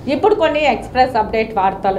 ఇప్పుడు కొన్ని express update వార్తలు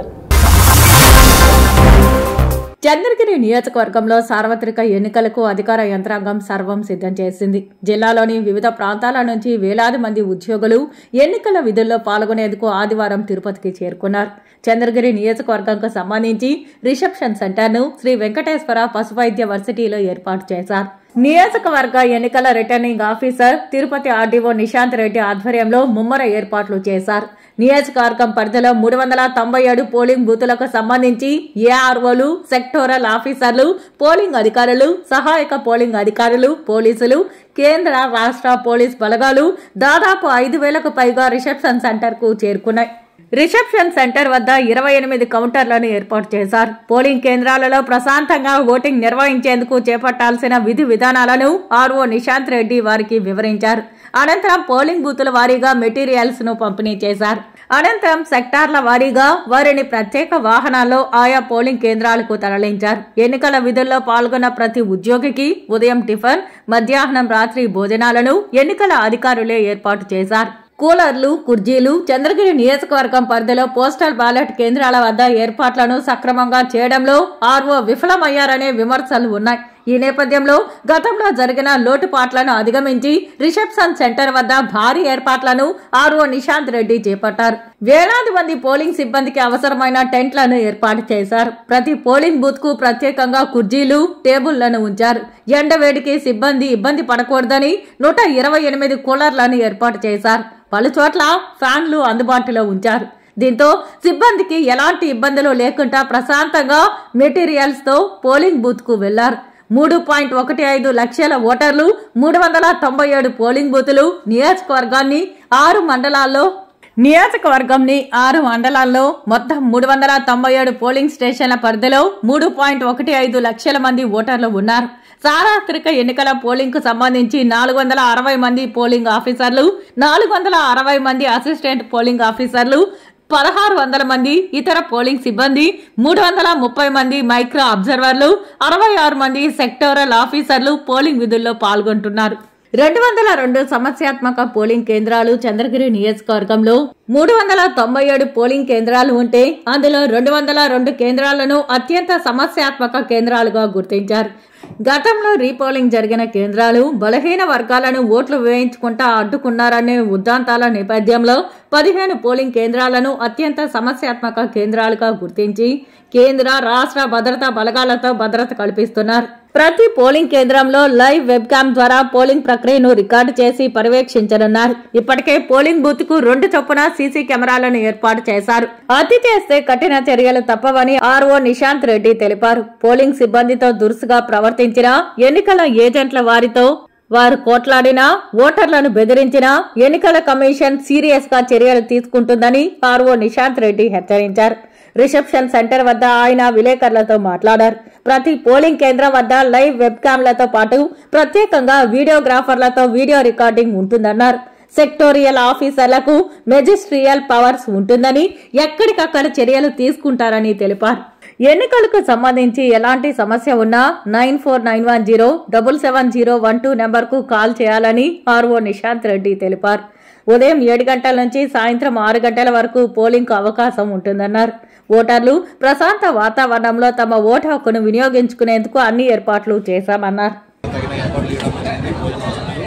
చంద్రగిరి నియోజకవర్గంలో సార్వత్రిక ఎన్నికలకు అధికార యంత్రాంగం సర్వం సిద్ధం చేసింది జిల్లాలోని వివిధ ప్రాంతాల నుంచి వేలాది మంది ఉద్యోగులు ఎన్నికల విధుల్లో పాల్గొనేందుకు ఆదివారం తిరుపతికి చేరుకున్నారు చంద్రగిరి నియోజకవర్గంకు సంబంధించి రిసెప్షన్ సెంటర్ను శ్రీ వెంకటేశ్వర పశువైద్య వర్సిటీలో ఏర్పాటు చేశారు నియోజకవర్గ ఎన్నికల returning officer Tirupati RDO Nishant Reddy ఆధ్వర్యంలో ముమ్మర ఏర్పాట్లు చేశారు నియోజకవర్గం పరిధిలో మూడు వందల తొంభై ఏడు పోలింగ్ బూతులకు సంబంధించి ఏఆర్ఓలు సెక్టోరల్ ఆఫీసర్లు పోలింగ్ అధికారులు సహాయక పోలింగ్ అధికారులు పోలీసులు కేంద్ర రాష్ట్ర పోలీస్ బలగాలు దాదాపు ఐదు వేలకు పైగా రిసెప్షన్ సెంటర్ కు చేరుకున్నాయి రిసెప్షన్ సెంటర్ వద్ద ఇరవై ఎనిమిది కౌంటర్లను ఏర్పాటు చేశారు పోలింగ్ కేంద్రాలలో ప్రశాంతంగా ఓటింగ్ నిర్వహించేందుకు చేపట్టాల్సిన విధి విధానాలను ఆర్ఓ నిశాంత్ రెడ్డి వారికి వివరించారు అనంతరం పోలింగ్ బూతుల వారీగా మెటీరియల్స్ ను పంపిణీ చేశారు అనంతరం సెక్టార్ల వారీగా వారిని ప్రత్యేక వాహనాల్లో ఆయా పోలింగ్ కేంద్రాలకు తరలించారు ఎన్నికల విధుల్లో పాల్గొన్న ప్రతి ఉద్యోగికి ఉదయం టిఫిన్ మధ్యాహ్నం రాత్రి భోజనాలను ఎన్నికల అధికారులే ఏర్పాటు చేశారు కూలర్లు కుర్జీలు చంద్రగిరి నియోజకవర్గం పరిధిలో పోస్టల్ బ్యాలెట్ కేంద్రాల వద్ద ఏర్పాట్లను సక్రమంగా చేయడంలో ఆర్ఓ విఫలమయ్యారనే విమర్శలు ఉన్నాయి ఈ నేపథ్యంలో గతంలో జరిగిన లోటుపాట్లను అధిగమించి రిసెప్షన్ సెంటర్ వద్ద భారీ ఏర్పాట్లను ఆర్ఓ నిశాంత్ రెడ్డి చేపట్టారు వేలాది మంది పోలింగ్ సిబ్బందికి అవసరమైన టెంట్లను ఏర్పాటు చేశారు ప్రతి పోలింగ్ బూత్ కు ప్రత్యేకంగా కుర్జీలు టేబుళ్లను ఉంచారు ఎండవేడికి సిబ్బంది ఇబ్బంది పడకూడదని నూట ఇరవై ఎనిమిది కూలర్లను ఏర్పాటు చేశారు పలు చోట్ల ఫ్యాన్లు అందుబాటులో ఉంచారు దీంతో సిబ్బందికి ఎలాంటి ఇబ్బందులు లేకుండా ప్రశాంతంగా మెటీరియల్స్ తో పోలింగ్ బూత్ కు వెళ్లారు మూడు పాయింట్ ఒకటి ఐదు లక్షల ఓటర్లు మూడు వందల తొంభై ఏడు పోలింగ్ బూతులు నియోజకవర్గాన్ని ఆరు మండలాల్లో నియోజకవర్గంని ఆరు మండలాల్లో మొత్తం మూడు వందల తొంభై ఏడు పోలింగ్ స్టేషన్ల పరిధిలో మూడు పాయింట్ ఒకటి ఐదు లక్షల మంది ఓటర్లు ఉన్నారు సార్వత్రిక ఎన్నికల పోలింగ్ కు సంబంధించి నాలుగు వందల అరవై మంది పోలింగ్ ఆఫీసర్లు నాలుగు వందల అరవై మంది అసిస్టెంట్ పోలింగ్ ఆఫీసర్లు పదహారు వందల మంది ఇతర పోలింగ్ సిబ్బంది మూడు వందల ముప్పై మంది మైక్రో అబ్జర్వర్లు అరవై ఆరు మంది సెక్టోరల్ ఆఫీసర్లు పోలింగ్ విధుల్లో పాల్గొంటున్నారు రెండు వందల రెండు సమస్యాత్మక పోలింగ్ కేంద్రాలు చంద్రగిరి నియోజకవర్గంలో మూడు వందల తొంభై ఏడు పోలింగ్ కేంద్రాలు ఉంటే అందులో రెండు వందల రెండు కేంద్రాలను అత్యంత సమస్యాత్మక కేంద్రాలుగా గుర్తించారు గతంలో రీపోలింగ్ జరిగిన కేంద్రాలు బలహీన వర్గాలను ఓట్లు వేయించుకుంటా అడ్డుకున్నారనే ఉద్దాంతాల నేపథ్యంలో పదిహేను పోలింగ్ కేంద్రాలను అత్యంత సమస్యాత్మక కేంద్రాలుగా గుర్తించి కేంద్ర రాష్ట్ర భద్రతా బలగాలతో భద్రత కల్పిస్తున్నారు ప్రతి పోలింగ్ కేంద్రంలో లైవ్ వెబ్ క్యామ్ ద్వారా పోలింగ్ ప్రక్రియను రికార్డు చేసి పర్యవేక్షించనున్నారు ఇప్పటికే పోలింగ్ బూత్ కు రెండు చొప్పున సీసీ కెమెరాలను ఏర్పాటు చేశారు అతి చేస్తే కఠిన చర్యలు తప్పవని ఆర్ఓ నిశాంత్ రెడ్డి తెలిపారు పోలింగ్ సిబ్బందితో దురుసుగా ప్రవర్తించిన ఎన్నికల ఏజెంట్ల వారితో వారు కోట్లాడినా ఓటర్లను బెదిరించినా ఎన్నికల కమిషన్ సీరియస్ గా చర్యలు తీసుకుంటుందని ఆర్ఓ నిశాంత్ రెడ్డి హెచ్చరించారు రిసెప్షన్ సెంటర్ వద్ద ఆయన విలేకరులతో మాట్లాడారు ప్రతి పోలింగ్ కేంద్రం వద్ద లైవ్ వెబ్ క్యామ్లతో పాటు ప్రత్యేకంగా వీడియోగ్రాఫర్లతో వీడియో రికార్డింగ్ ఉంటుందన్నారు సెక్టోరియల్ ఆఫీసర్లకు మెజిస్ట్రియల్ పవర్స్ ఉంటుందని ఎక్కడికక్కడ చర్యలు తీసుకుంటారని తెలిపారు ఎన్నికలకు సంబంధించి ఎలాంటి సమస్య ఉన్నా nine four nine one zero double seven zero one two నెంబర్కు కాల్ చేయాలని ఆర్ఓ నిశాంత్ రెడ్డి తెలిపారు ఉదయం ఏడు గంటల నుంచి సాయంత్రం ఆరు గంటల వరకు పోలింగ్కు అవకాశం ఉంటుందన్నారు ఓటర్లు ప్రశాంత వాతావరణంలో తమ ఓటు హక్కును వినియోగించుకునేందుకు అన్ని ఏర్పాట్లు చేశామన్నారు తగిన ఏర్పాట్లు చేయడం జరిగింది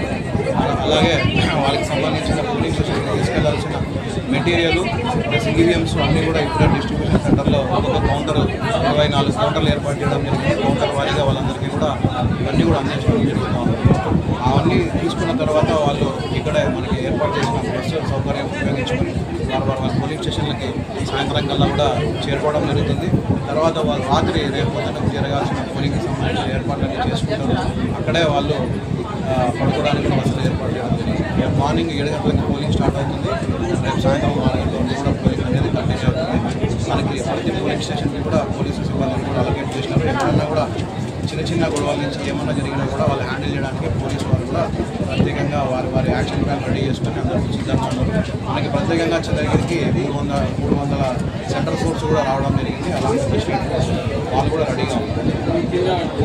అలాగే వాళ్ళకి సంబంధించిన పోలింగ్ స్టేషన్కి తీసుకెళ్లాల్సిన మెటీరియల్ ప్లస్ ఈవీఎంస్ అన్నీ కూడా ఇక్కడ డిస్ట్రిబ్యూషన్ సెంటర్లో ఒక్కొక్క కౌంటర్ ఇరవై నాలుగు కౌంటర్లు ఏర్పాటు చేయడం జరిగింది కౌంటర్ వారీగా వాళ్ళందరికీ కూడా ఇవన్నీ కూడా అందించడం జరుగుతూ ఉంది అవన్నీ తీసుకున్న తర్వాత వాళ్ళు ఇక్కడే మనకి ఏర్పాటు చేసిన బస్సు సౌకర్యం ఉపయోగించుకొని వారు వారు వాళ్ళ పోలింగ్ స్టేషన్లకి సాయంత్రం కల్లా కూడా చేరుకోవడం జరుగుతుంది తర్వాత వాళ్ళు రాత్రి రేపు పొద్దున జరగాల్సిన పోలింగ్కి సంబంధించిన ఏర్పాట్లన్నీ చేసుకుంటారు అక్కడే వాళ్ళు ఆ, పడుకోవడానికి కూడా వసతులు ఏర్పాటు చేయడం జరిగింది రేపు మార్నింగ్ ఏడు గంటలకు పోలింగ్ స్టార్ట్ అవుతుంది రేపు సాయంత్రం ఆరు గంటల వరకు కూడా పోలింగ్ అనేది కంటిన్యూ అవుతుంది మనకి ప్రతి పోలింగ్ స్టేషన్కి కూడా పోలీసు సిబ్బందిని కూడా అలొకేట్ చేసినారు ఎక్కడన్నా కూడా చిన్న చిన్న గొడవల నుంచి ఏమన్నా జరిగినా కూడా వాళ్ళు హ్యాండిల్ చేయడానికి పోలీసు వారు కూడా ప్రత్యేకంగా వారి వారి యాక్షన్ ప్లాన్ రెడీ చేసుకుని అందరూ సిద్ధంగా ఉన్నారు మనకి ప్రత్యేకంగా చంద్రగిరికి మూడు వందల మూడు వందల సెంట్రల్ ఫోర్స్ కూడా రావడం జరిగింది అలాగే డిస్ట్రిక్ట్ ఫోర్స్ వాళ్ళు కూడా రెడీగా ఉన్నారు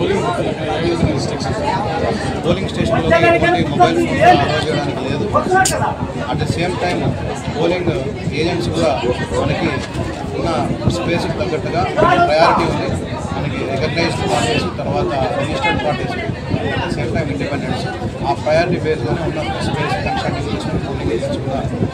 పోలింగ్ స్టేషన్లో ఎటువంటి మొబైల్ ఫోన్ అలౌ చేయడానికి లేదు at the same time polling agents కూడా మనకి ఉన్న స్పేస్ తగ్గట్టుగా ప్రయారిటీ ఉంది మనకి రికగ్నైజ్డ్ పార్టీస్ తర్వాత registered parties at the same time independents ఆ ప్రయారిటీ బేస్లోనే ఉన్న స్పేస్ కన్స్ట్రక్ట్ చేసిన పోలింగ్ ఏజెంట్స్ కూడా